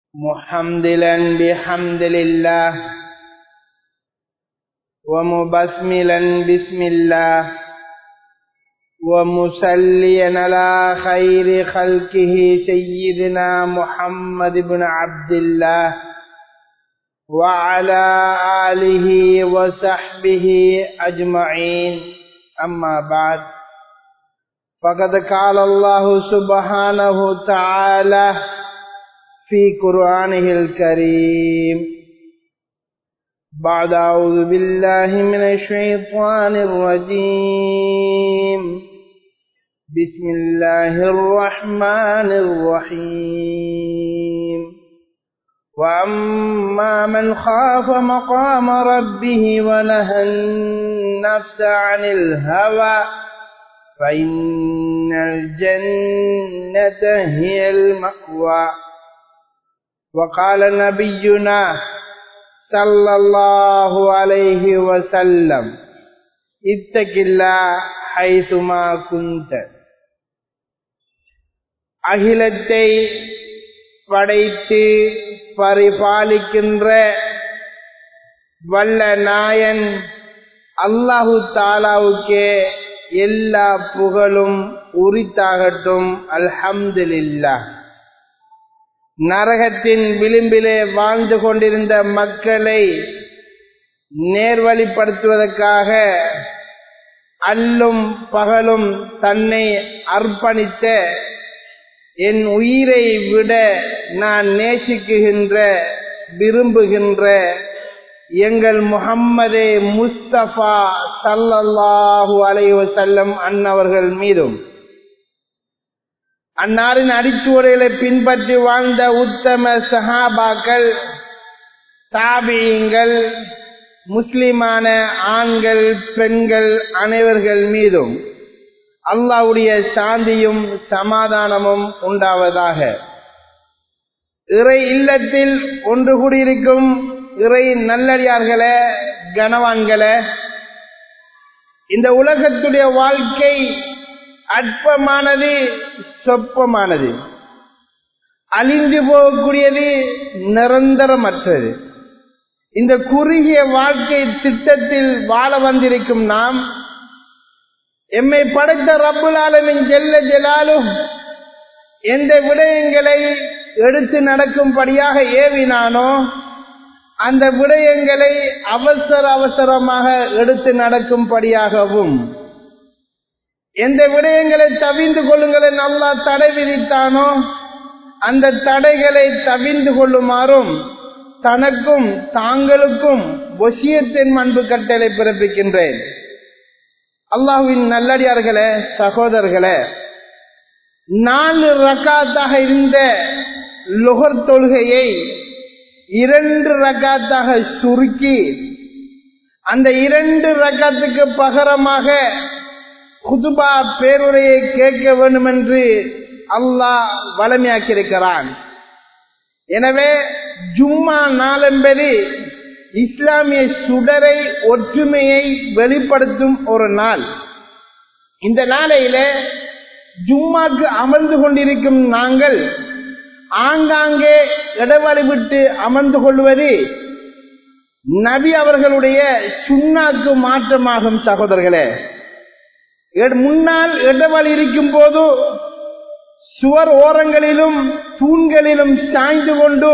محمدلا بحمد لله ومبسملا بسم الله ومسليا على خير خلقه سيدنا محمد بن عبد الله وعلى آله وصحبه أجمعين أما بعد فقد قال الله سبحانه تعالى في قرآنه الكريم بعد أعوذ بالله من الشيطان الرجيم بسم الله الرحمن الرحيم وأما من خاف مقام ربه ونهى النفس عن الهوى فإن الجنة هي المأوى وقال نبينا صلى الله عليه وسلم اتق الله حيثما كنت அகிலத்தை படைத்து பரிபாலிக்கின்ற வல்ல நாயன் அல்லாஹு தாலாவுக்கே எல்லா புகழும் உரித்தாகட்டும் அல்ஹம்துலில்லா நரகத்தின் விளிம்பிலே வாழ்ந்து கொண்டிருந்த மக்களை நேர்வழிப்படுத்துவதற்காக அல்லும் பகலும் தன்னை அர்ப்பணித்த என் உயிரை விட நான் நேசிக்குகின்ற விரும்புகின்ற எங்கள் முகம்மதே முஸ்தபா சல்லல்லாஹு அலைவ செல்லம் அன்னவர்கள் மீதும் அன்னாரின் அடிச்சுவடைகளை பின்பற்றி வாழ்ந்த உத்தம சஹாபாக்கள் தாபியங்கள் முஸ்லிமான ஆண்கள் பெண்கள் அனைவர்கள் மீதும் அல்லாவுடைய சாந்தியும் சமாதானமும் உண்டாவதாக இறை இல்லத்தில் ஒன்று கூடியிருக்கும் இறை நல்லடியார்களே கனவான்களே இந்த உலகத்துடைய வாழ்க்கை அற்பமானது சொப்பமானது அழிந்து போகக்கூடியது நிரந்தரமற்றது இந்த குறுகிய வாழ்க்கை திட்டத்தில் வாழ வந்திருக்கும் நாம் எம்மை படைத்த ரப்புல் ஆலமின் ஜெல்ல ஜெலாலும் எந்த விடயங்களை எடுத்து நடக்கும்படியாக ஏவினானோ அந்த விடயங்களை அவசர அவசரமாக எடுத்து நடக்கும்படியாகவும் எந்த விடயங்களை தவிந்து கொள்ளுங்களை நல்லா தடை விதித்தானோ அந்த தடைகளை தவிந்து கொள்ளுமாறும் தனக்கும் தாங்களுக்கும் ஒசியத்தின் அன்பு கட்டளை பிறப்பிக்கின்றேன் அல்லாஹுவின் நல்லடியார்களே சகோதரர்களே நாலு ரக்காத்தாக இருந்த லுகர் தொழுகையை இரண்டு ரக்காத்தாக சுருக்கி அந்த இரண்டு ரக்காத்துக்கு பகரமாக குதுபா பேருரையை கேட்க வேண்டும் என்று அல்லாஹ் வளமையாக்கியிருக்கிறான் எனவே ஜும்மா நாள் என்பது இஸ்லாமிய சுடரை ஒற்றுமையை வெளிப்படுத்தும் ஒரு நாள் இந்த நாளையில ஜும்மாக்கு அமர்ந்து கொண்டிருக்கும் நாங்கள் ஆங்காங்கே இடவழி விட்டு அமர்ந்து கொள்வது நபி அவர்களுடைய சுண்ணாக்கு மாற்றமாகும் சகோதரர்களே முன்னால் இடவழி இருக்கும் போது சுவர் ஓரங்களிலும் தூண்களிலும் சாய்ந்து கொண்டு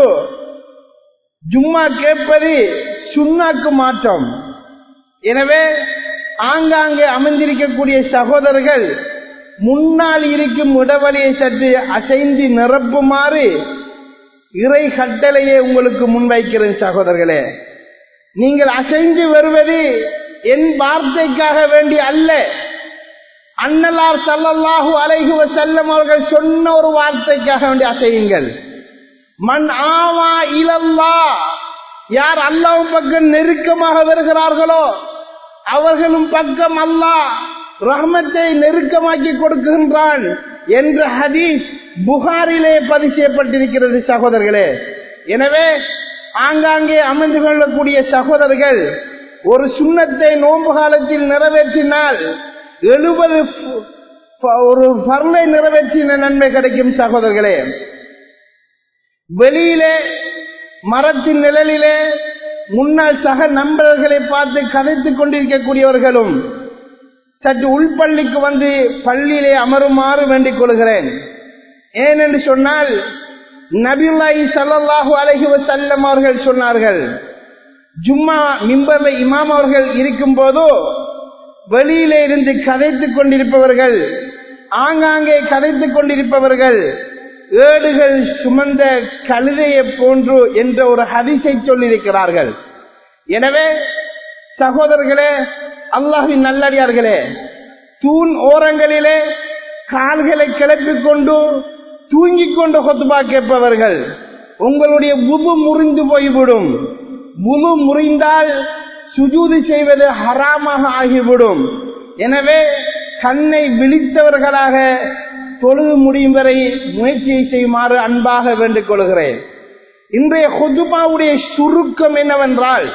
ஜும்மா கேட்பது சுண்ணாக்கு மாற்றம் எனவே ஆங்காங்கே அமர்ந்திருக்கக்கூடிய சகோதரர்கள் முன்னால் இருக்கும் இடவழியை சற்று அசைந்து நிரப்புமாறு இறை கட்டளையை உங்களுக்கு முன்வைக்கிறேன் சகோதரர்களே நீங்கள் அசைந்து வருவது என் வார்த்தைக்காக வேண்டி அல்ல அன்னலார் சல்லல்லாஹு அலைகுவ செல்லம் அவர்கள் சொன்ன ஒரு வார்த்தைக்காக வேண்டி அசையுங்கள் மண் ஆவா இலல்லா யார் அல்லாவும் பக்கம் நெருக்கமாக வருகிறார்களோ அவர்களும் பக்கம் அல்லாஹ் ரஹ்மத்தை நெருக்கமாக்கி கொடுக்கின்றான் என்ற ஹதீஸ் புகாரிலே பதிவு செய்யப்பட்டிருக்கிறது சகோதரர்களே எனவே ஆங்காங்கே அமர்ந்து கொள்ளக்கூடிய சகோதரர்கள் ஒரு சுண்ணத்தை நோன்பு காலத்தில் நிறைவேற்றினால் எழுபது ஒரு பர்லை நிறைவேற்றின நன்மை கிடைக்கும் சகோதரர்களே வெளியிலே மரத்தின் நிழலிலே முன்னாள் சக நண்பர்களை பார்த்து கதைத்துக் கொண்டிருக்கக்கூடியவர்களும் சற்று உள்பள்ளிக்கு வந்து பள்ளியிலே அமருமாறு வேண்டிக் கொள்கிறேன் ஏனென்று சொன்னால் நபியுல்லாஹி ஸல்லல்லாஹு அலைஹி வஸல்லம் அவர்கள் சொன்னார்கள் ஜும்மா மிம்பர்ல இமாம் அவர்கள் இருக்கும் போதோ வெளியிலே இருந்து கதைத்துக் கொண்டிருப்பவர்கள் ஆங்காங்கே கதைத்துக் கொண்டிருப்பவர்கள் ஏடுகள் சுமந்த கழுதையை போன்று என்ற ஒரு ஹதிசை சொல்லியிருக்கிறார்கள் எனவே சகோதரர்களே அல்லாஹின் நல்லடியார்களே தூண் ஓரங்களிலே கால்களை கிளப்பிக் கொண்டு தூங்கிக் கொண்டு கொத்துபா கேட்பவர்கள் உங்களுடைய உபு முறிந்து போய்விடும் உபு முறிந்தால் சுஜூதி செய்வது ஹராமாக ஆகிவிடும் எனவே கண்ணை விழித்தவர்களாக தொழுது முடியும் வரை முயற்சியை செய்யுமாறு அன்பாக வேண்டிக் கொள்கிறேன் இன்றைய ஹொதுபாவுடைய சுருக்கம் என்னவென்றால்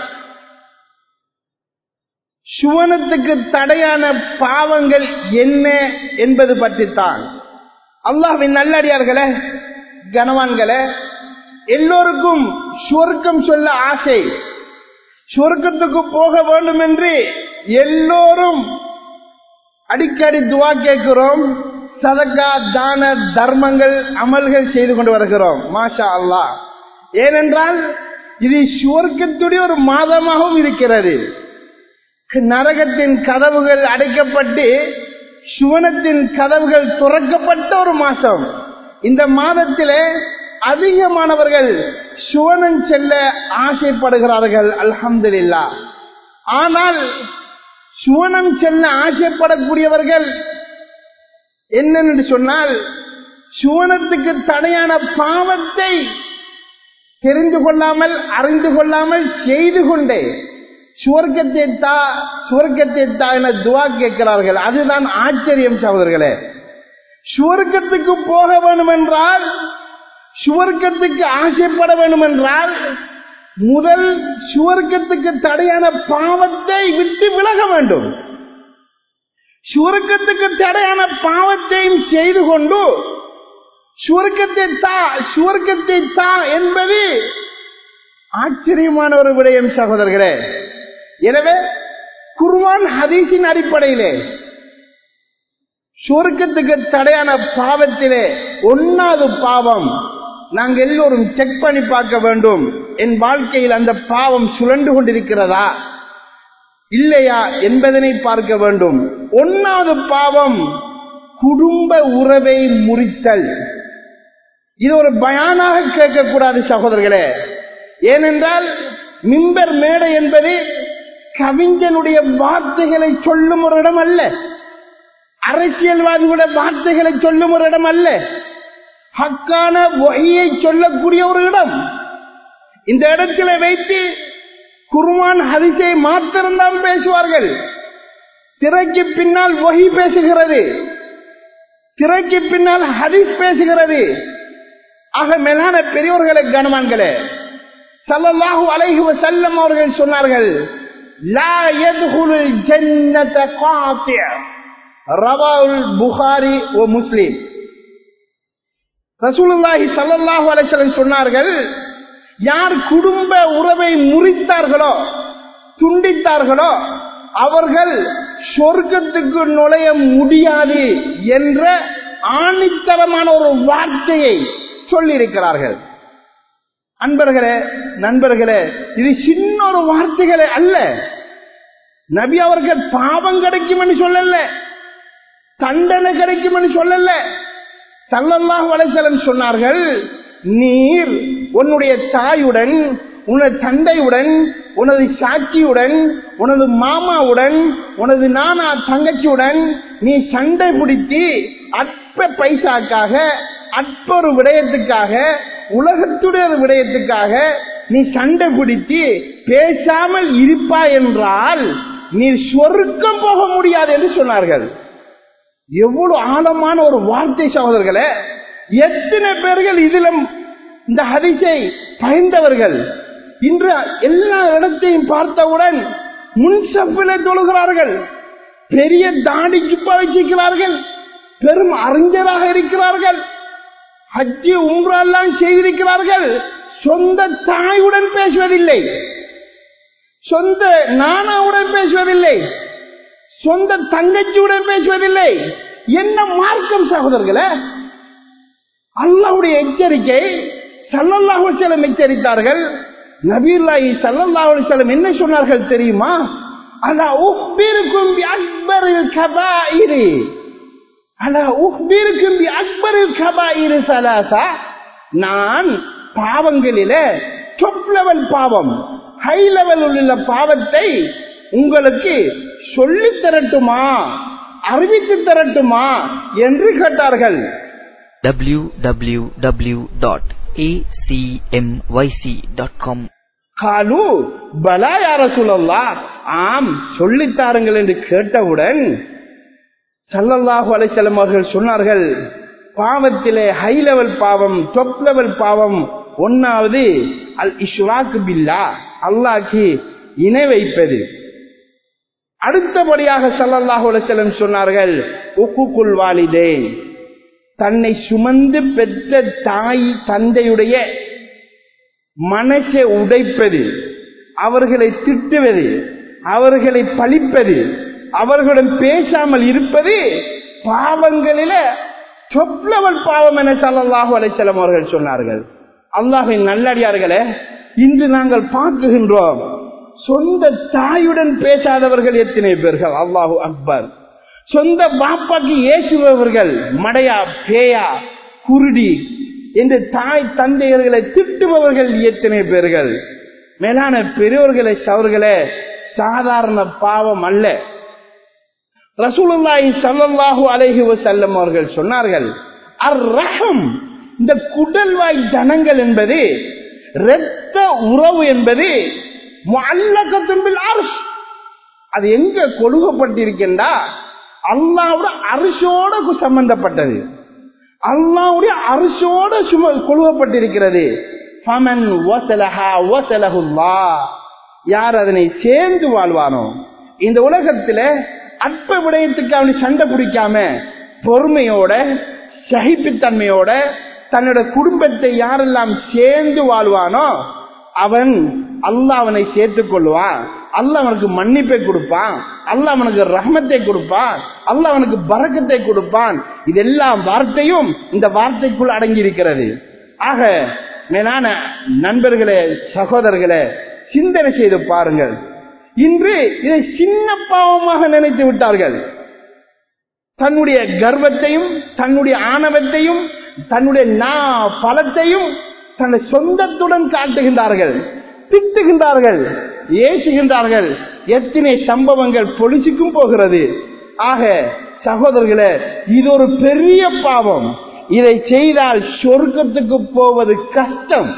சுவனத்துக்கு தடையான பாவங்கள் என்ன என்பது பற்றித்தான் அல்லாஹின் நல்லடியார்களே கனவான்களே எல்லோருக்கும் சுவர்க்கம் சொல்ல ஆசை சுவர்க்கத்துக்கு போக வேண்டும் என்று எல்லோரும் அடிக்கடி துவா கேட்கிறோம் சதக்கா தான தர்மங்கள் அமல்கள் செய்து கொண்டு வருகிறோம் மாஷா அல்லாஹ் ஏனென்றால் இது சுவர்க்கத்துடைய ஒரு மாதமாகவும் இருக்கிறது நரகத்தின் கதவுகள் அடைக்கப்பட்டு சுவனத்தின் கதவுகள் துறக்கப்பட்ட ஒரு மாசம் இந்த மாதத்திலே அதிகமானவர்கள் சுவனம் செல்ல ஆசைப்படுகிறார்கள் அல்ஹம்துலில்லா ஆனால் சுவனம் செல்ல ஆசைப்படக்கூடியவர்கள் என்னென்று சொன்னால் சுவனத்துக்கு தடையான பாவத்தை தெரிந்து கொள்ளாமல் அறிந்து கொள்ளாமல் செய்து கொண்டே சுவர்க்கத்தை தா சுவர்க்கத்தை தா என துவா கேட்கிறார்கள் அதுதான் ஆச்சரியம் சகோதரர்களே சுவர்க்கத்துக்கு போக வேண்டும் என்றால் சுவர்க்கத்துக்கு ஆசைப்பட வேண்டும் என்றால் முதல் சுவர்க்கத்துக்கு தடையான பாவத்தை விட்டு விலக வேண்டும் சுவர்க்கத்துக்கு தடையான பாவத்தையும் செய்து கொண்டு சுவர்க்கத்தை தா சுவர்க்கத்தை தா என்பது ஆச்சரியமான ஒரு விடயம் சகோதரர்களே எனவே குர்வான் ஹதீஸின் அடிப்படையிலே சுவர்க்கத்துக்கு தடையான பாவத்திலே ஒன்னாவது பாவம் நாங்கள் எல்லோரும் செக் பண்ணி பார்க்க வேண்டும் என் வாழ்க்கையில் அந்த பாவம் சுழண்டு கொண்டிருக்கிறதா இல்லையா என்பதனை பார்க்க வேண்டும் ஒன்னாவது பாவம் குடும்ப உறவை முறித்தல் இது ஒரு பயானாக கேட்கக்கூடாது சகோதரர்களே ஏனென்றால் மிம்பர் மேடை என்பது கவிஞனுடைய வார்த்தைகளை சொல்லும் ஒரு இடம் அல்ல அரசியல்வாதிகளுடைய வார்த்தைகளை சொல்லும் ஒரு இடம் அல்ல ஹக்கான வகையை சொல்லக்கூடிய ஒரு இடம் இந்த இடத்துல வைத்து குருமான் ஹரிசை மாத்திரம்தான் பேசுவார்கள் திரைக்கு பின்னால் வகி பேசுகிறது திரைக்கு பின்னால் ஹரிஸ் பேசுகிறது ஆக மேலான பெரியோர்களை கனவான்களே சல்லல்லாஹு அலைஹி வஸல்லம் அவர்கள் சொன்னார்கள் லா யத்ஹுலுல் ஜன்னத காஃபிய ரவாவுல் புகாரி ஓ முஸ்லிம் ரசூலுல்லாஹி ஸல்லல்லாஹு அலைஹி வஸல்லம் சொன்னார்கள் யார் குடும்ப உறவை முறித்தார்களோ துண்டித்தார்களோ அவர்கள் சொர்க்கத்துக்கு நுழைய முடியாது என்ற ஆணித்தரமான ஒரு வார்த்தையை சொல்லியிருக்கிறார்கள் அன்பர்களே நண்பர்களே இது சின்ன ஒரு வார்த்தைகளே அல்ல நபி அவர்கள் பாவம் கிடைக்கும் என்று சொல்லல தண்டனை கிடைக்கும் என்று சொல்லல சல்லல்லாஹு அலைஹி சொன்னார்கள் நீர் உன்னுடைய தாயுடன் உனது தந்தையுடன் உனது சாட்சியுடன் உனது மாமாவுடன் உனது நானா தங்கச்சியுடன் நீ சண்டை பிடித்து அற்ப பைசாக்காக அற்ப ஒரு விடயத்துக்காக உலகத்துடைய ஒரு விடயத்துக்காக நீ சண்டை பிடித்து பேசாமல் இருப்பா என்றால் நீ சொர்க்கம் போக முடியாது என்று சொன்னார்கள் எவ்வளவு ஆழமான ஒரு வார்த்தை சகோதரர்களே எத்தனை பேர்கள் இதிலும் இந்த ஹதிசை பயந்தவர்கள் இன்று எல்லா இடத்தையும் பார்த்தவுடன் முன்சப்பில தொழுகிறார்கள் பெரிய தாடி சுப்பா வச்சிருக்கிறார்கள் பெரும் அறிஞராக இருக்கிறார்கள் ஹஜ்ஜி உம்ரெல்லாம் செய்திருக்கிறார்கள் சொந்த தாயுடன் பேசுவதில்லை சொந்த நானாவுடன் பேசுவதில்லை சொந்த தங்கச்சியுடன் பேசுவதில்லை என்ன மார்க்கம் சகோதரர்களே அல்லாவுடைய எச்சரிக்கை சல்லல்லாஹு செல்லம் எச்சரித்தார்கள் நபீல்லாஹி சல்லல்லாஹு செல்லம் என்ன சொன்னார்கள் தெரியுமா அலா உஹ்பிருக்கும் பி அக்பரில் கபாயிரி அலா உஹ்பிருக்கும் பி அக்பரில் கபாயிரி சலாசா நான் பாவங்களில டாப் லெவல் பாவம் ஹை லெவல் உள்ள பாவத்தை உங்களுக்கு சொல்லி தரட்டுமா அறிவித்து தரட்டுமா என்று கேட்டார்கள் www.acmyc.com காலு பலா யார சொல்லல்லா ஆம் சொல்லித்தாருங்கள் என்று கேட்டவுடன் சல்லல்லாஹு அலைசல்லம் அவர்கள் சொன்னார்கள் பாவத்திலே ஹை லெவல் பாவம் டாப் லெவல் பாவம் ஒன்னாவது அல் இஷ்ராக் பில்லா அல்லாஹ்க்கு இணை வைப்பது அடுத்தபடியாக சல்லல்லாஹு அலைஹி சொன்னார்கள் உக்குக்குல் வாலிதேன் தன்னை சுமந்து பெற்ற தாய் தந்தையுடைய மனசை உடைப்பது அவர்களை திட்டுவது அவர்களை பழிப்பது அவர்களுடன் பேசாமல் இருப்பது பாவங்களில சொப்லவல் பாவம் என சல்லல்லாஹு அலைஹி அவர்கள் சொன்னார்கள் அல்லாஹின் நல்லடியார்களே இன்று நாங்கள் பார்க்குகின்றோம் சொந்த தாயுடன் பேசாதவர்கள் எத்தனை பேர்கள் அல்லாஹு அக்பர் சொந்த பாப்பாக்கு ஏசுபவர்கள் மடையா பேயா குருடி என்று தாய் தந்தையர்களை திட்டுபவர்கள் எத்தனை பேர்கள் மேலான பெரியோர்களை சவர்களே சாதாரண பாவம் அல்ல ரசூலுல்லாஹி ஸல்லல்லாஹு அலைஹி வஸல்லம் அவர்கள் சொன்னார்கள் அர் ரஹம் இந்த குடல்வாய் ஜனங்கள் என்பது இரத்த உறவு என்பது முஅல்லகத்துன் பில் அர்ஷ் அது எங்க கொழுகப்பட்டிருக்கின்றா அல்லாவுடைய அரிசோட சம்பந்தப்பட்டது அல்லாவுடைய அரிசோட சும கொழுகப்பட்டிருக்கிறது ஃபமன் வசலஹா வசலஹுல்லாஹ் யார் அதனை சேர்ந்து வாழ்வானோ இந்த உலகத்துல அற்ப விடயத்துக்கு அவனை சண்டை பிடிக்காம பொறுமையோட சகிப்புத்தன்மையோட தன்னோட குடும்பத்தை யாரெல்லாம் சேர்ந்து வாழ்வானோ அவன் அல்லாஹ் அவனை சேர்த்துக் கொள்வான் அல்லாஹ் அவனுக்கு மன்னிப்பை கொடுப்பான் அல்லாஹ் அவனுக்கு ரஹமத்தை கொடுப்பான் அல்லாஹ் அவனுக்கு பறக்கத்தை கொடுப்பான் இதெல்லாம் வார்த்தையும் இந்த வார்த்தைக்குள் அடங்கி இருக்கிறது ஆக மேலான நண்பர்களே சகோதரர்களே சிந்தனை செய்து பாருங்கள் இன்று இதை சின்ன பாவமாக நினைத்து விட்டார்கள் தன்னுடைய கர்வத்தையும் தன்னுடைய ஆணவத்தையும் தன்னுடைய நா பலத்தையும் தன்னுடைய சொந்தத்துடன் காட்டுகின்றார்கள் திட்டுகின்றார்கள் ஏசுகின்றார்கள் எத்தனை சம்பவங்கள் பொலிசுக்கும் போகிறது ஆக சகோதரர்களே இது ஒரு பெரிய பாவம் இதை செய்தால் சொர்க்கத்துக்கு போவது கஷ்டம்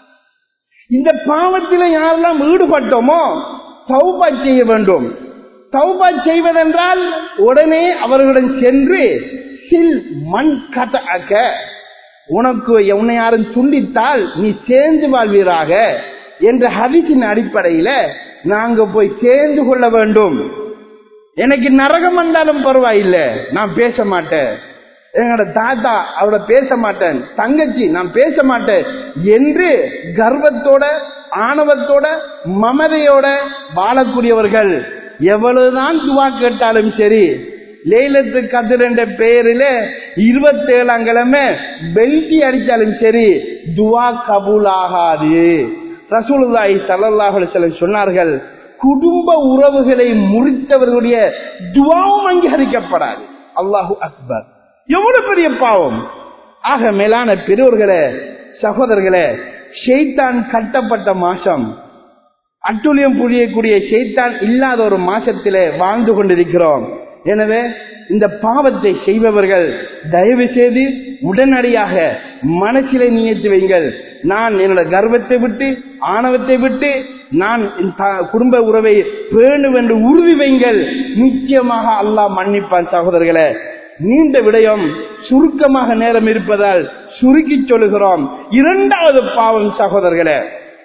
இந்த பாவத்தில் யாரெல்லாம் ஈடுபட்டோமோ தௌபா செய்ய வேண்டும் தௌபா செய்வதென்றால் உடனே அவர்களுடன் சென்று சில் மண் கட்ட உனக்கு உன்னை யாரும் துண்டித்தால் நீ சேர்ந்து வாழ்வீராக என்ற ஹரிசின் அடிப்படையில நாங்க போய் சேர்ந்து கொள்ள வேண்டும் எனக்கு நரகம் வந்தாலும் பரவாயில்லை நான் பேச மாட்டேன் எங்களோட தாத்தா அவரோட பேச மாட்டேன் தங்கச்சி நான் பேச மாட்டேன் என்று கர்வத்தோட ஆணவத்தோட மமதையோட வாழக்கூடியவர்கள் எவ்வளவுதான் துவா கேட்டாலும் சரி லேலத்து கதிர் என்ற பெயரில இருபத்தி ஏழாம் கிழமை பெல்டி அடிச்சாலும் சரி துவா கபூல் ஆகாது ரசூலுல்லாஹி ஸல்லல்லாஹு அலைஹி வஸல்லம் சொன்னார்கள் குடும்ப உறவுகளை முறித்தவர்களுடைய துவாவும் அங்கீகரிக்கப்படாது அல்லாஹு அக்பர் எவ்வளவு பெரிய பாவம் ஆக மேலான பெரியோர்களே சகோதரர்களே ஷெய்தான் கட்டப்பட்ட மாசம் அட்டுழியம் புரியக்கூடிய ஷெய்தான் இல்லாத ஒரு மாசத்திலே வாழ்ந்து கொண்டிருக்கிறோம் எனவே இந்த பாவத்தை செய்பவர்கள் தயவு செய்து உடனடியாக மனசிலே நியத்து வைங்கள் நான் என்னோட கர்வத்தை விட்டு ஆணவத்தை விட்டு நான் இந்த குடும்ப உறவை பேணும் என்று உறுதி வைங்கள் நிச்சயமாக அல்லாஹ் மன்னிப்பான் சகோதரர்களே நீண்ட விடயம் சுருக்கமாக நேரம் இருப்பதால் சுருக்கி சொல்லுகிறோம் இரண்டாவது பாவம் சகோதரர்களே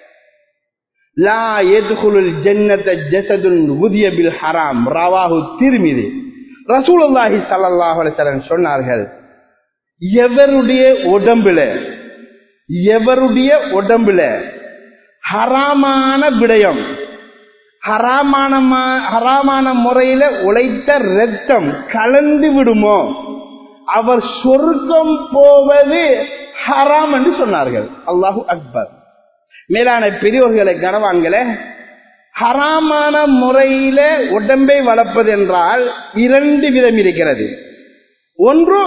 லா எதுகுலுல் ஜன்னத ஜசதுன் உதிய பில் ஹராம் ரவாஹு திருமிதி ரசூலுல்லாஹி ஸல்லல்லாஹு அலைஹி வஸல்லம் சொன்னார்கள் எவருடைய உடம்புல எவருடைய உடம்புல ஹராமான விடயம் ஹராமான மா- ஹராமான முறையில உழைத்த ரத்தம் கலந்து விடுமோ அவர் சொர்க்கம் போவது ஹராம் என்று சொன்னார்கள் அல்லாஹு அக்பர் மேலான பெரியோர்களை கனவான்களே ஹராமான முறையில உடம்பை வளர்ப்பது என்றால் இரண்டு விதம் இருக்கிறது ஒன்று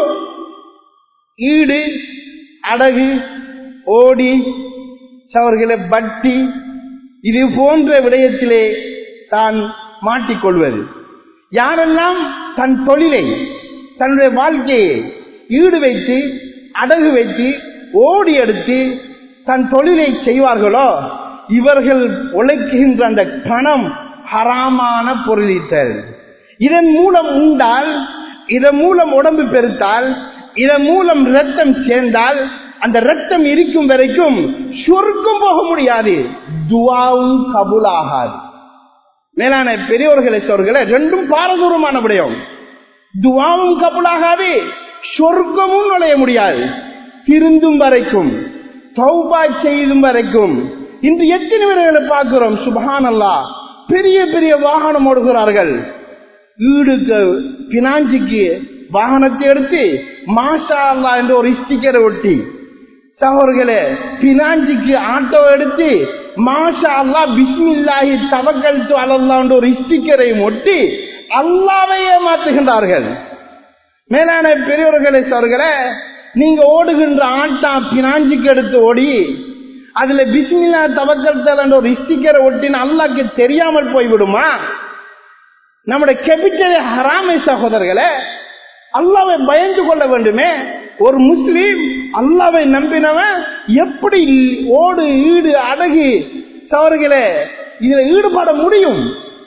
ஈடு அடகு ஓடி அவர்களை பட்டி இது போன்ற விடயத்திலே தான் மாட்டிக்கொள்வது யாரெல்லாம் தன் தொழிலை தன்னுடைய வாழ்க்கையை ஈடு வைத்து அடகு வைத்து ஓடி எடுத்து தன் தொழிலை செய்வார்களோ இவர்கள் உழைக்கின்ற அந்த பணம் ஹராமான பொருளீட்டல் இதன் மூலம் உண்டால் இதன் மூலம் உடம்பு பெருத்தால் இதன் மூலம் ரத்தம் சேர்ந்தால் அந்த ரத்தம் இருக்கும் வரைக்கும் சொர்க்கம் போக முடியாது துவாவும் கபூலாகாது மேலான பெரியோர்களை சொல்களை ரெண்டும் பாரதூரமான விடயம் துவாவும் கபூலாகாது சொர்க்கமும் நுழைய முடியாது திருந்தும் வரைக்கும் தௌபா செய்தும் வரைக்கும் இன்று எத்தனை பேர்களை பார்க்கிறோம் சுபஹானல்லா பெரிய பெரிய வாகனம் ஓடுகிறார்கள் வீடுக்கு பினாஞ்சிக்கு வாகனத்தை எடுத்து மாஷா அல்லா என்ற ஒரு ஸ்டிக்கரை ஒட்டி சகோதரர்களே பினாஞ்சிக்கு ஆட்டோ எடுத்து மாஷா அல்லா பிஸ்மில்லாஹி தவக்கல் அலல்லா என்ற ஒரு ஸ்டிக்கரையும் ஒட்டி அல்லாவையே மாற்றுகின்றார்கள் மேலான பெரியவர்களே சோர்களே நீங்க ஓடுகின்ற ஆட்டா பினாஞ்சிக்கு எடுத்து ஓடி அதுல பிஸ்மில்லா தவக்கல் என்ற ஒரு ஸ்டிக்கரை ஒட்டின அல்லாக்கு தெரியாமல் போய்விடுமா நம்முடைய கேபிட்டல் ஹராமை சகோதரர்களே அல்லாவை பயந்து கொள்ள வேண்டுமே ஒரு முஸ்லீம் அல்லாவை நம்பினவன் எப்படி ஓடு ஈடு அடகு சவர்களே இதுல ஈடுபட முடியும்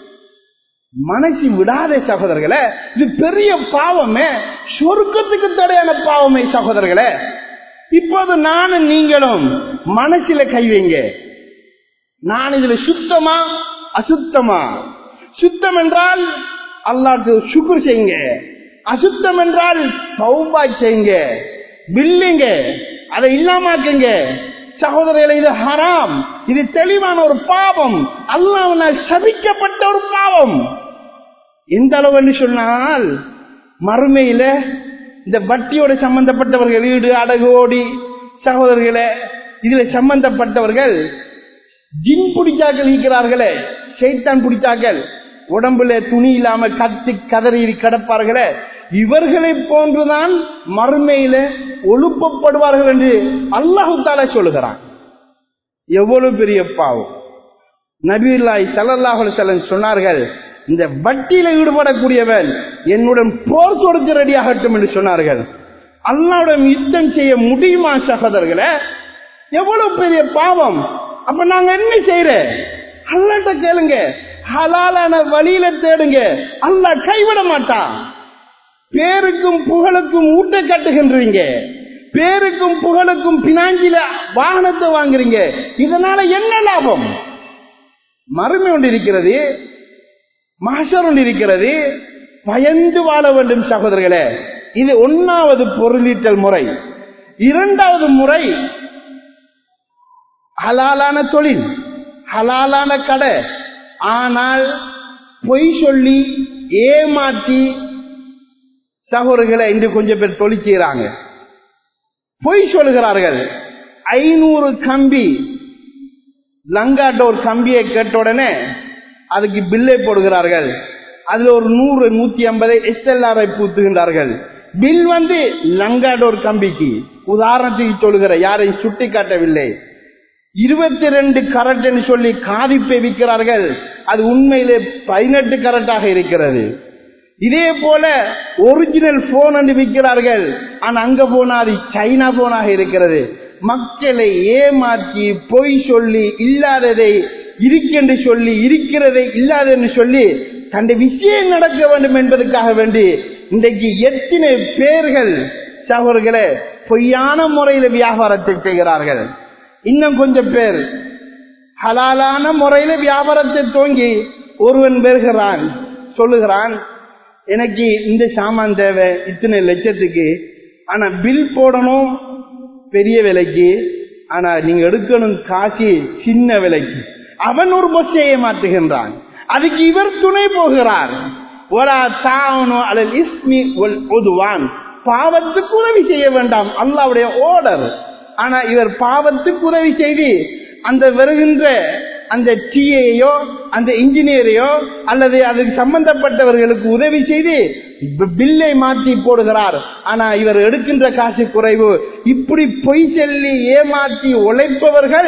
மனசு விடாதே சகோதரர்களே இது பெரிய பாவமே சொர்க்கத்துக்கு தடையான பாவமே சகோதரர்களே இப்போது நானும் நீங்களும் மனசில கை வைங்க நான் இதுல சுத்தமா அசுத்தமா சுத்தம் என்றால் அல்லாக்கு சுக்குர் செய்யுங்க அசுத்தம் என்றால் சௌபா செய்யுங்க பில்லுங்க அதை இல்லாமாக்குங்க சகோதரர்களை இது ஹராம் இது தெளிவான ஒரு பாவம் அல்லாஹ்வினால் சபிக்கப்பட்ட ஒரு பாவம் எந்த அளவு என்று சொன்னால் மறுமையில இந்த வட்டியோட சம்பந்தப்பட்டவர்கள் வீடு அடகு ஓடி சகோதரர்களே இதுல சம்பந்தப்பட்டவர்கள் ஜின் பிடிச்சாக்கள் இருக்கிறார்களே சைத்தான் பிடிச்சாக்கள் உடம்புல துணி இல்லாம கத்தி கதறி கிடப்பார்களே இவர்களை போன்றுதான் மறுமையில ஒழுப்பப்படுவார்கள் என்று அல்லாஹு தாலா சொல்லுகிறான் எவ்வளவு பெரிய பாவம் நபிலாய் சல்லல்லாஹு செல்லம் சொன்னார்கள் இந்த வட்டியில ஈடுபடக்கூடியவன் என்னுடன் போர் தொடுக்க ரெடியாகட்டும் என்று சொன்னார்கள் அல்லாவுடன் யுத்தம் செய்ய முடியுமா சகோதரர்களே எவ்வளவு பெரிய பாவம் அப்ப நாங்க என்ன செய்யற அல்லாட்ட கேளுங்க ஹலாலான வழியில தேடுங்க அல்லாஹ் கைவிட மாட்டான் பேருக்கும் புகழுக்கும் ஊட்ட கட்டுகின்றீங்க பேருக்கும் புகழுக்கும் பினாஞ்சில வாகனத்தை வாங்குறீங்க இதனால என்ன லாபம் மறுமை ஒன்று இருக்கிறது மாஷர் ஒன்று இருக்கிறது பயந்து வாழ வேண்டும் சகோதரர்களே இது ஒன்னாவது பொருளீட்டல் முறை இரண்டாவது முறை ஹலாலான தொழில் ஹலாலான கடை ஆனால் பொய் சொல்லி ஏமாற்றி சகோதரர்களை இன்று கொஞ்சம் பேர் தொழில் செய்யறாங்க பொய் சொல்கிறார்கள் ஐநூறு கம்பி லங்காட்ட ஒரு கம்பியை கேட்ட உடனே அதுக்கு பில்லை போடுகிறார்கள் அதுல ஒரு நூறு நூத்தி ஐம்பதை எஸ்எல்ஆரை பூத்துகின்றார்கள் பில் வந்து லங்காடோர் கம்பிக்கு உதாரணத்துக்கு சொல்லுகிற யாரையும் சுட்டி காட்டவில்லை இருபத்தி ரெண்டு கரட் என்று சொல்லி காதிப்பை விற்கிறார்கள் அது உண்மையிலே பதினெட்டு கரட்டாக இருக்கிறது இதே போல ஒரிஜினல் போன் என்று விற்கிறார்கள் ஆனா அங்க போனா அது சைனா போனாக இருக்கிறது மக்களை ஏமாற்றி பொய் சொல்லி இல்லாததை இருக்கென்று சொல்லி இருக்கிறதை இல்லாதென்று சொல்லி தந்த விஷயம் நடக்க வேண்டும் என்பதற்காக வேண்டி இன்றைக்கு எத்தனை பேர்கள் சகோதரர்களே பொய்யான முறையில வியாபாரத்தை செய்கிறார்கள் இன்னும் கொஞ்சம் பேர் ஹலாலான முறையில வியாபாரத்தை துவங்கி ஒருவன் பெறுகிறான் சொல்லுகிறான் எனக்கு இந்த சாமான் தேவை இத்தனை லட்சத்துக்கு ஆனா பில் போடணும் பெரிய விலைக்கு ஆனா நீங்க எடுக்கணும் காசு சின்ன விலைக்கு அவன் ஒரு பஸ்ஸை ஏமாற்றுகின்றான் அதுக்கு இவர் துணை போகிறார் ஒரா தாவனோ அல்லது இஸ்மி ஒல் ஒதுவான் பாவத்துக்கு உதவி செய்ய வேண்டாம் அல்லாவுடைய ஓர்டர் ஆனா இவர் பாவத்துக்கு உதவி செய்து அந்த வருகின்ற அந்த டிஏயோ அந்த இன்ஜினியரையோ அல்லது அதுக்கு சம்பந்தப்பட்டவர்களுக்கு உதவி செய்து பி- பில்லை மாற்றி போடுகிறார் ஆனா இவர் எடுக்கின்ற காசு குறைவு இப்படி பொய் சொல்லி ஏமாற்றி உழைப்பவர்கள்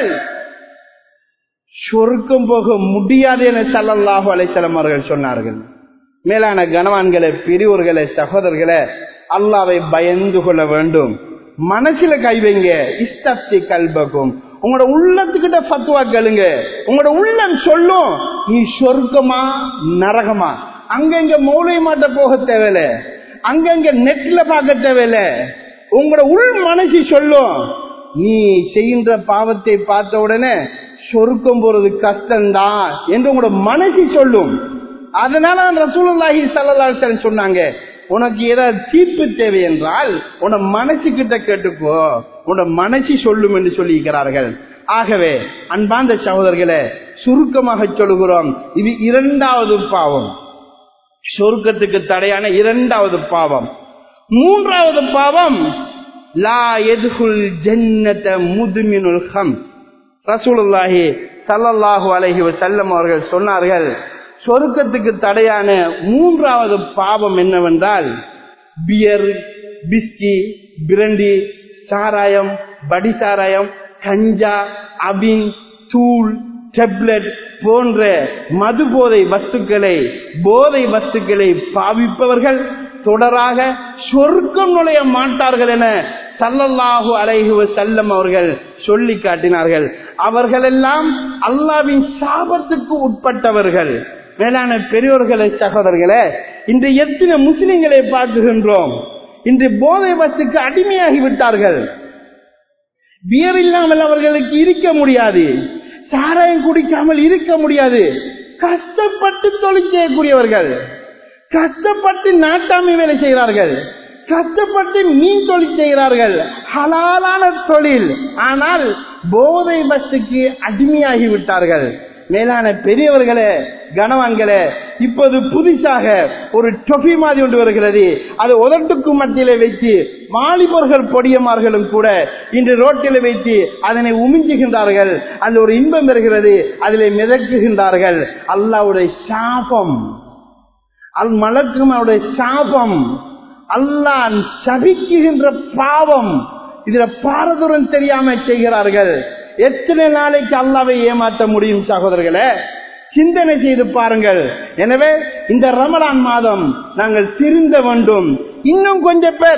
சொர்க்கம் போக முடியாது என சல்லல்லாஹு அலைஹிஸ்ஸலாம் அவர்கள் சொன்னார்கள் மேலான கனவான்களை பெரியோர்களை சகோதரர்களை அல்லாவை பயந்து கொள்ள வேண்டும் மனசுல கை வைங்க இஷ்டத்தை கல்பக்கும் உங்களோட உள்ளத்துக்கிட்ட ஃபத்வா கேளுங்க உங்களோட உள்ளம் சொல்லும் நீ சொர்க்கமா நரகமா அங்கங்க மௌலை மாட்ட போக தேவையில்ல அங்கங்க நெட்ல பார்க்க தேவையில்ல உங்களோட உள் மனசு சொல்லும் நீ செய்கின்ற பாவத்தை பார்த்த உடனே சொருக்கம் போறது கஷ்டம்தான் என்று உங்களோட மனசு சொல்லும் அதனால ரசூலுல்லாஹி ஸல்லல்லாஹு அலைஹி வஸல்லம் சொன்னாங்க உனக்கு ஏதாவது தீர்ப்பு தேவை என்றால் உன மனசு கிட்ட கேட்டுக்கோ உன மனசு சொல்லும் என்று சொல்லியிருக்கிறார்கள் ஆகவே அன்பார்ந்த சகோதரர்களே சுருக்கமாக சொல்லுகிறோம் இது இரண்டாவது பாவம் சொர்க்கத்துக்கு தடையான இரண்டாவது பாவம் மூன்றாவது பாவம் லா எதுகுல் ஜன்னத முதுமினுல் ஹம் ரசூலுல்லாஹி ஸல்லல்லாஹு அலைஹி வஸல்லம் அவர்கள் சொன்னார்கள் சொர்க்கத்துக்கு தடையான மூன்றாவது பாவம் என்னவென்றால் பியர் பிஸ்கி பிரண்டி சாராயம் படி சாராயம் கஞ்சா அபின் தூள் டெப்லெட் போன்ற மது போதை வஸ்துக்களை போதை வஸ்துக்களை பாவிப்பவர்கள் தொடராக சொர்க்கம் நுழைய மாட்டார்கள் என சல்லல்லாஹு அலைஹி வஸல்லம் அவர்கள் சொல்லி காட்டினார்கள் அவர்களெல்லாம் அல்லாவின் சாபத்துக்கு உட்பட்டவர்கள் மேலான பெரியோர்களை சகோதரர்களே இன்று எத்தனை முஸ்லிம்களை பார்க்குகின்றோம் இன்று போதை வஸ்துக்கு அடிமையாகி விட்டார்கள் பியர் இல்லாமல் அவர்களுக்கு இருக்க முடியாது சாராயம் குடிக்காமல் இருக்க முடியாது கஷ்டப்பட்டு தொழில் செய்யக்கூடியவர்கள் கஷ்டப்பட்டு நாட்டாமை வேலை செய்கிறார்கள் கஷ்டப்பட்டு மீன் தொழில் செய்கிறார்கள் ஹலாலான தொழில் ஆனால் போதை பஸ்துக்கு அடிமையாகி விட்டார்கள் மேலான பெரியவர்களே கனவான்களே இப்போது புதுசாக ஒரு டொஃபி மாதிரி ஒன்று வருகிறது அது உதட்டுக்கு மத்தியில வைத்து வாலிபர்கள் பொடியமார்களும் கூட இன்று ரோட்டில் வைத்து அதனை உமிஞ்சுகின்றார்கள் அது ஒரு இன்பம் பெறுகிறது அதிலே மிதக்குகின்றார்கள் அல்லாவுடைய சாபம் அல் மலக்கும் அவருடைய சாபம் அல்லாஹ் சபிக்குகின்ற பாவம் இதுல பாரதூரம் தெரியாம செய்கிறார்கள் எத்தனை நாளைக்கு அல்லாவை ஏமாற்ற முடியும் சகோதரர்களே சிந்தனை செய்து பாருங்கள் எனவே இந்த ரமலான் மாதம் நாங்கள் திருந்த வேண்டும் இன்னும் கொஞ்சம் பேர்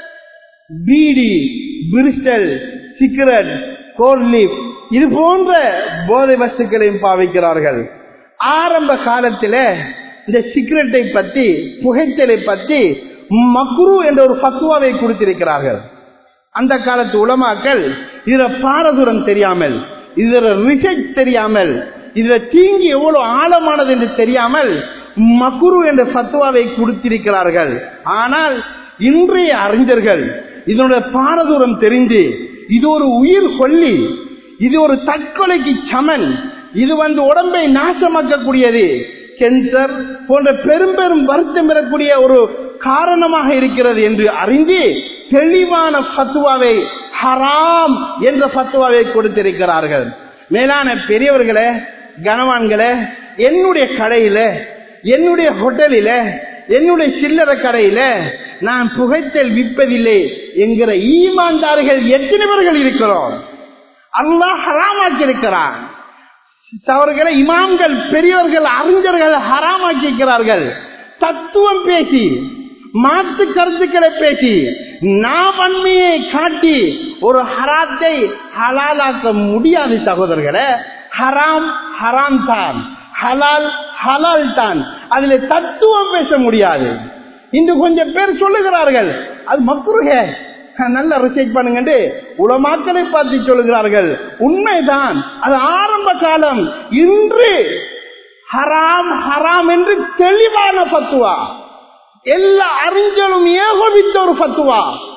பீடி பிரிஸ்டல் சிகரெட் கோல்லிப் இது போன்ற போதை வஸ்துக்களையும் பாவிக்கிறார்கள் ஆரம்ப காலத்திலே இந்த சிகரெட்டை பற்றி புகைத்தலை பற்றி மக்ரு என்ற ஒரு பத்துவாவை கொடுத்திருக்கிறார்கள் அந்த காலத்து உலமாக்கள் இதுல பாரதூரம் தெரியாமல் இதுல ரிசர்ச் தெரியாமல் இதுல தீங்கி எவ்வளவு ஆழமானது என்று தெரியாமல் மகுரு என்ற பத்துவாவை கொடுத்திருக்கிறார்கள் ஆனால் இன்றைய அறிஞர்கள் இதனுடைய பாரதூரம் தெரிந்து இது ஒரு உயிர் கொல்லி இது ஒரு தற்கொலைக்கு சமன் இது வந்து உடம்பை நாசமாக்கக்கூடியது கேன்சர் போன்ற பெரும் பெரும் வருத்தம் பெறக்கூடிய ஒரு காரணமாக இருக்கிறது என்று அறிந்து தெளிவான பத்துவாவை ஹராம் என்ற பத்துவாவை கொடுத்திருக்கிறார்கள் மேலான பெரியவர்களே கனவான்களே என்னுடைய கடையில என்னுடைய ஹோட்டலில என்னுடைய சில்லறை கடையில நான் புகைத்தல் விற்பதில்லை என்கிற ஈமான்தார்கள் எத்தனை பேர்கள் இருக்கிறோம் அல்லாஹ் ஹராமாக்கி இருக்கிறான் அவர்களை இமாம்கள் பெரியவர்கள் அறிஞர்கள் ஹராமாக்கி இருக்கிறார்கள் தத்துவம் பேசி மாற்று கருத்துக்களை பேசி நாவன்மையை காட்டி ஒரு ஹராத்தை ஹலாலாக்க முடியாது சகோதரர்களே ஹராம் ஹராம் தான் ஹலால் ஹலால் தான் அதுல தத்துவம் பேச முடியாது இன்று கொஞ்சம் பேர் சொல்லுகிறார்கள் அது மக்குருக நல்ல ரிசர்ச் பண்ணுங்க உலமாக்களை பார்த்து சொல்லுகிறார்கள் உண்மைதான் அது ஆரம்ப காலம் இன்று ஹராம் ஹராம் என்று தெளிவான பத்துவா எல்லா அறிஞரும் ஏகோபித்த ஒரு பத்துவா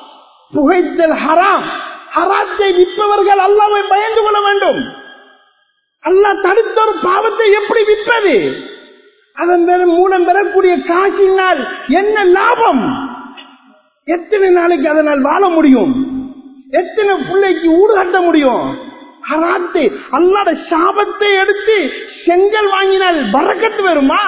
புகைத்தல் ஹராம் ஹராத்தை விற்பவர்கள் அல்லாவை பயந்து கொள்ள வேண்டும் அல்லாஹ் தடுத்த ஒரு பாவத்தை எப்படி விற்பது அதன் மேல மூலம் பெறக்கூடிய காசினால் என்ன லாபம் எத்தனை நாளைக்கு அதனால் வாழ முடியும் எத்தனை பிள்ளைக்கு ஊடு கட்ட முடியும் ஹராத்து அல்லாத சாபத்தை எடுத்து செங்கல் வாங்கினால் பறக்கத்து வருமா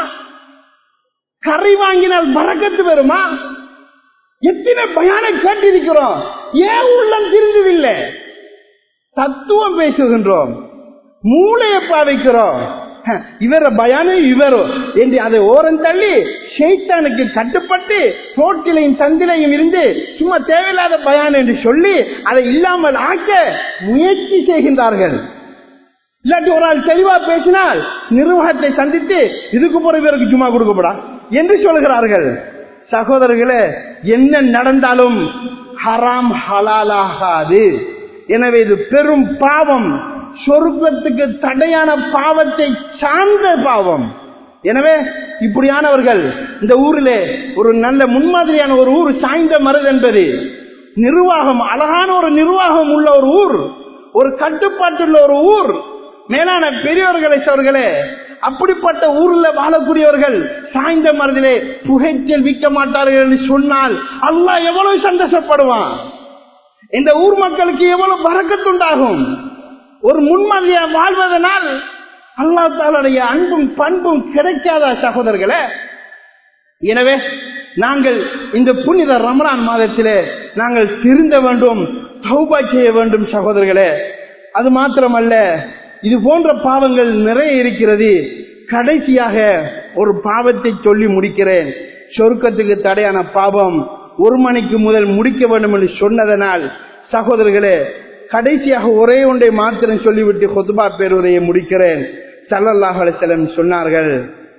கரை வாங்கினால் பறக்கத்து வருமா எத்தனை பயானை கேட்டிருக்கிறோம் ஏன் உள்ளம் திருந்ததில்லை தத்துவம் பேசுகின்றோம் மூளையை பாவிக்கிறோம் இவர பயானம் இவரோ என்று அதை ஓரம் தள்ளி ஷெய்தானுக்கு கட்டுப்பட்டு ரோட்டிலையும் சந்திலையும் இருந்து சும்மா தேவையில்லாத பயான் என்று சொல்லி அதை இல்லாமல் ஆக்க முயற்சி செய்கின்றார்கள் இல்லாட்டி ஒரு ஆள் தெளிவா பேசினால் நிர்வாகத்தை சந்தித்து இதுக்கு போற இவருக்கு சும்மா கொடுக்கப்படா என்று சொல்கிறார்கள் சகோதரர்களே என்ன நடந்தாலும் ஹராம் ஹலாலாகாது எனவே இது பெரும் பாவம் சொர்க்கத்துக்கு தடையான பாவத்தை சார்ந்த பாவம் எனவே இப்படியானவர்கள் இந்த ஊரிலே ஒரு நல்ல முன்மாதிரியான ஒரு ஊர் சாய்ந்த மருது என்பது நிர்வாகம் அழகான ஒரு நிர்வாகம் உள்ள ஒரு ஊர் ஒரு கட்டுப்பாட்டுள்ள ஒரு ஊர் மேலான பெரியவர்களை அவர்களே அப்படிப்பட்ட ஊர்ல வாழக்கூடியவர்கள் சாய்ந்த மருதிலே புகைச்சல் விற்க மாட்டார்கள் என்று சொன்னால் அல்லாஹ் எவ்வளவு சந்தோஷப்படுவான் இந்த ஊர் மக்களுக்கு எவ்வளவு பறக்கத்துண்டாகும் ஒரு முன்மாதிரியா வாழ்வதனால் அல்லா தாலுடைய அன்பும் பண்பும் கிடைக்காத சகோதரர்களே எனவே நாங்கள் இந்த புனித ரமலான் மாதத்திலே நாங்கள் திருந்த வேண்டும் தௌபா செய்ய வேண்டும் சகோதரர்களே அது மாத்திரமல்ல இது போன்ற பாவங்கள் நிறைய இருக்கிறது கடைசியாக ஒரு பாவத்தை சொல்லி முடிக்கிறேன் சொர்க்கத்துக்கு தடையான பாவம் ஒரு மணிக்கு முதல் முடிக்க வேண்டும் என்று சொன்னதனால் சகோதரர்களே கடைசியாக ஒரே ஒன்றை மாத்திரம் சொல்லிவிட்டு கொத்துபா பேருரையை முடிக்கிறேன் சல்லல்லாஹ் அலிசலம் சொன்னார்கள்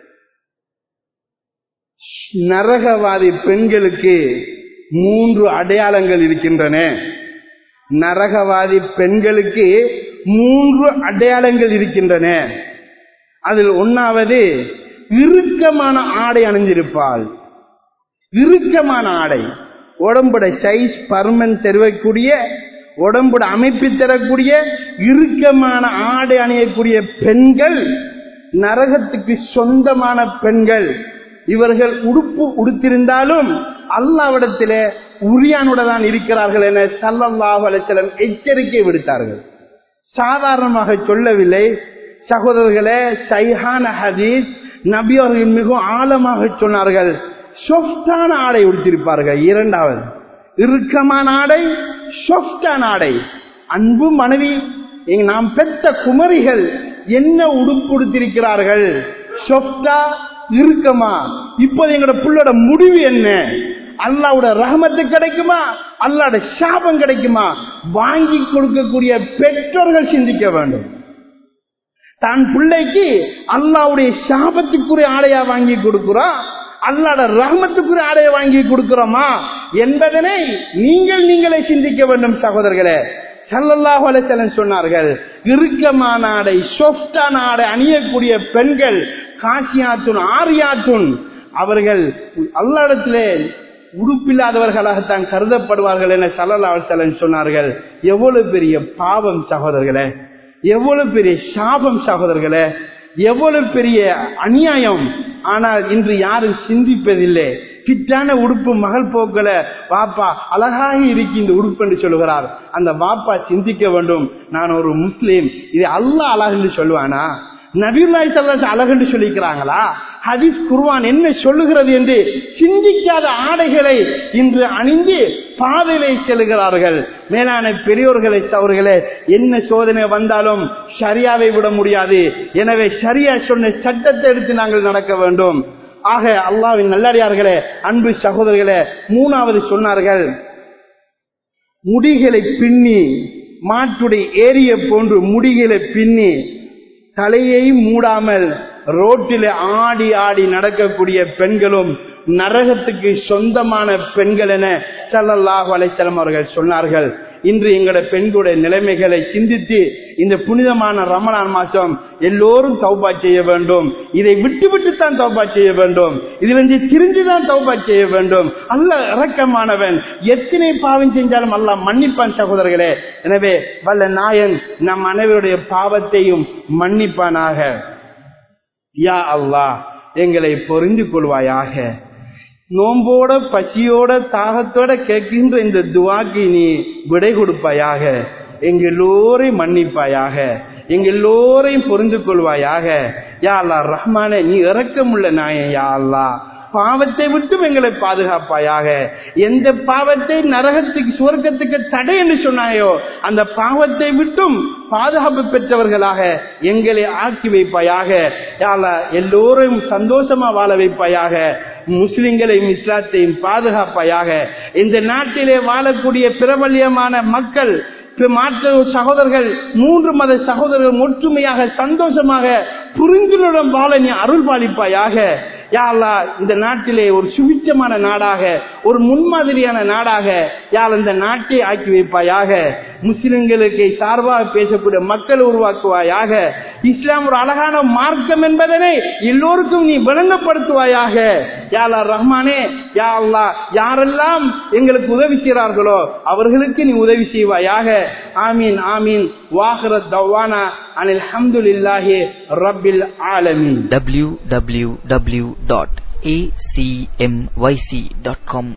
நரகவாதி பெண்களுக்கு மூன்று அடையாளங்கள் இருக்கின்றன நரகவாதி பெண்களுக்கு மூன்று அடையாளங்கள் இருக்கின்றன அதில் ஒன்னாவது இறுக்கமான ஆடை அணிஞ்சிருப்பாள் இறுக்கமான ஆடை உடம்புட சைஸ் பருமன் தெரிவிக்கக்கூடிய உடம்புட அமைப்பு தரக்கூடிய இறுக்கமான ஆடை அணியக்கூடிய பெண்கள் நரகத்துக்கு சொந்தமான பெண்கள் இவர்கள் உடுப்பு உடுத்திருந்தாலும் அல்லாவிடத்திலே உரியானுடன் இருக்கிறார்கள் என சல்லல்லாஹு அலிசலம் எச்சரிக்கை விடுத்தார்கள் சாதாரணமாக சொல்லவில்லை சகோதரர்களே சைஹான ஹதீஸ் நபி அவர்கள் மிகவும் ஆழமாக சொன்னார்கள் சொஃப்டான ஆடை உடுத்திருப்பார்கள் இரண்டாவது இறுக்கமான ஆடை சொஃப்டான ஆடை அன்பு மனைவி இங்க நாம் பெற்ற குமரிகள் என்ன உடுப்பு உடுத்திருக்கிறார்கள் சொஃப்டா இறுக்கமா இப்போது எங்களோட புள்ளோட முடிவு என்ன அல்லாவோட ரகமத்து கிடைக்குமா அல்லாட சாபம் கிடைக்குமா வாங்கி கொடுக்கக்கூடிய பெற்றோர்கள் சிந்திக்க வேண்டும் தான் பிள்ளைக்கு அல்லாவுடைய சாபத்துக்குரிய ஆடையா வாங்கி கொடுக்கிறோம் அல்லாட ரஹமத்துக்குரிய ஆடையை வாங்கி கொடுக்கிறோமா என்பதனை நீங்கள் நீங்களே சிந்திக்க வேண்டும் சகோதரர்களே சல்லல்லாஹு அலைஹி சொன்னார்கள் இறுக்கமான ஆடை சொஃப்டான ஆடை அணியக்கூடிய பெண்கள் காசியாத்துன் ஆரியாத்துன் அவர்கள் அல்லாடத்திலே உடுப்பில்லாதவர்களாகத்தான் கருதப்படுவார்கள் என சல்லல்லா அலைஹி சொன்னார்கள் எவ்வளவு பெரிய பாவம் சகோதரர்களே எவ்வளவு பெரிய சாபம் சகோதரர்களே எவ்வளவு பெரிய அநியாயம் ஆனால் இன்று யாரும் சிந்திப்பதில்லை கிட்டான உடுப்பு மகள் போக்கல வாப்பா அழகாக இருக்கு இந்த உடுப்பு என்று சொல்லுகிறார் அந்த வாப்பா சிந்திக்க வேண்டும் நான் ஒரு முஸ்லீம் இது அல்ல அழகு என்று சொல்லுவானா நபியுல்லாய் சல்லாஸ் அழகு என்று சொல்லிக்கிறாங்களா ஹதீஸ் குர்வான் என்ன சொல்லுகிறது என்று சிந்திக்காத ஆடைகளை இன்று அணிந்து பாதையிலே செல்கிறார்கள் மேலான பெரியோர்களை அவர்களே என்ன சோதனை வந்தாலும் சரியாவை விட முடியாது எனவே சரியா சொன்ன சட்டத்தை எடுத்து நாங்கள் நடக்க வேண்டும் ஆக அல்லாவின் நல்லடியார்களே அன்பு சகோதரர்களே மூணாவது சொன்னார்கள் முடிகளை பின்னி மாட்டுடைய ஏரிய போன்று முடிகளை பின்னி தலையை மூடாமல் ரோட்டிலே ஆடி ஆடி நடக்கக்கூடிய பெண்களும் நரகத்துக்கு சொந்தமான பெண்கள் என சல்லல்லாஹு அலைசலம் அவர்கள் சொன்னார்கள் இன்று எங்களோட பெண்களுடைய நிலைமைகளை சிந்தித்து இந்த புனிதமான ரமலான் மாசம் எல்லோரும் தௌபா செய்ய வேண்டும் இதை விட்டு விட்டு தான் தௌபா செய்ய வேண்டும் இதிலிருந்து திரிஞ்சு தான் தௌபா செய்ய வேண்டும் அல்ல இறக்கமானவன் எத்தனை பாவம் செஞ்சாலும் அல்ல மன்னிப்பான் சகோதரர்களே எனவே வல்ல நாயன் நம் அனைவருடைய பாவத்தையும் மன்னிப்பானாக யா அல்லாஹ் எங்களை பொறிந்து கொள்வாயாக நோம்போட பசியோட தாகத்தோட கேட்கின்ற இந்த துவாக்கு நீ விடை கொடுப்பாயாக எங்களோரையும் மன்னிப்பாயாக எங்களோரையும் புரிந்து கொள்வாயாக யா அல்லா ரஹ்மானே நீ இறக்கமுள்ள நாயன் யா அல்லா பாவத்தை விட்டும் எங்களை பாதுகாப்பாயாக எந்த பாவத்தை நரகத்துக்கு சுவர்க்கத்துக்கு தடை என்று சொன்னாயோ அந்த பாவத்தை விட்டும் பாதுகாப்பு பெற்றவர்களாக எங்களை ஆக்கி வைப்பாயாக யாழா எல்லோரும் சந்தோஷமா வாழ வைப்பாயாக முஸ்லிம்களையும் இஸ்லாத்தையும் பாதுகாப்பாயாக இந்த நாட்டிலே வாழக்கூடிய பிரபல்யமான மக்கள் மாற்ற சகோதரர்கள் மூன்று மத சகோதரர்கள் ஒற்றுமையாக சந்தோஷமாக புரிந்துடன் வாழ நீ அருள் பாலிப்பாயாக யாழ்லா இந்த நாட்டிலே ஒரு சுபிச்சமான நாடாக ஒரு முன்மாதிரியான நாடாக யாழ் இந்த நாட்டை ஆக்கி வைப்பாயாக முஸ்லிம்களுக்கு சார்பாக பேசக்கூடிய மக்கள் உருவாக்குவாயாக இஸ்லாம் ஒரு அழகான மார்க்கம் என்பதனை எல்லோருக்கும் நீ விளங்கப்படுத்துவாயாக யாழா ரஹ்மானே யா அல்லா யாரெல்லாம் எங்களுக்கு உதவி செய்கிறார்களோ அவர்களுக்கு நீ உதவி செய்வாயாக ஆமீன் ஆமீன் வாஹரத் தவானா அனில் ஹம்துலில்லாஹி ரப்பில் ஆலமீன் www.acmyc.com